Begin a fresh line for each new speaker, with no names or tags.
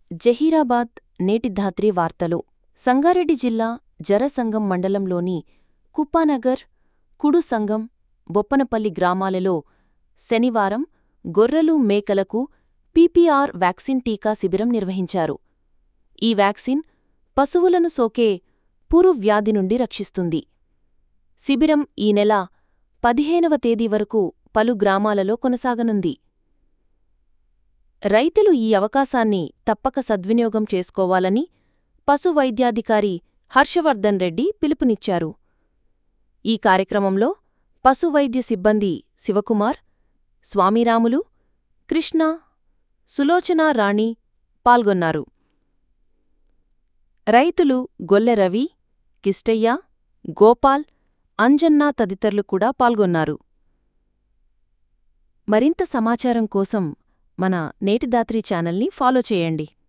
జహీరాబాద్ నేటి ధాత్రి వార్తలు సంగారెడ్డి జిల్లా జరసంగం మండలంలోని కుప్పానగర్ కుడు సంగం బొప్పనపల్లి గ్రామాలలో శనివారం గొర్రెలు మేకలకు పీపీఆర్ వ్యాక్సిన్ టీకా శిబిరం నిర్వహించారు ఈ వ్యాక్సిన్ పశువులను సోకే పురు వ్యాధి నుండి రక్షిస్తుంది శిబిరం ఈ నెల పదిహేనవ తేదీ వరకు పలు గ్రామాలలో కొనసాగనుంది రైతులు ఈ అవకాశాన్ని తప్పక సద్వినియోగం చేసుకోవాలని పశు వైద్యాధికారి హర్షవర్ధన్ రెడ్డి పిలుపునిచ్చారు ఈ కార్యక్రమంలో పశు వైద్య సిబ్బంది శివకుమార్ స్వామిరాములు కృష్ణ సులోచనా రాణి పాల్గొన్నారు రైతులు గొల్లె రవి కిష్టయ్య గోపాల్ అంజన్న తదితరులు కూడా పాల్గొన్నారు మరింత సమాచారం కోసం మన నేటిదాత్రి ఛానల్ని ఫాలో చేయండి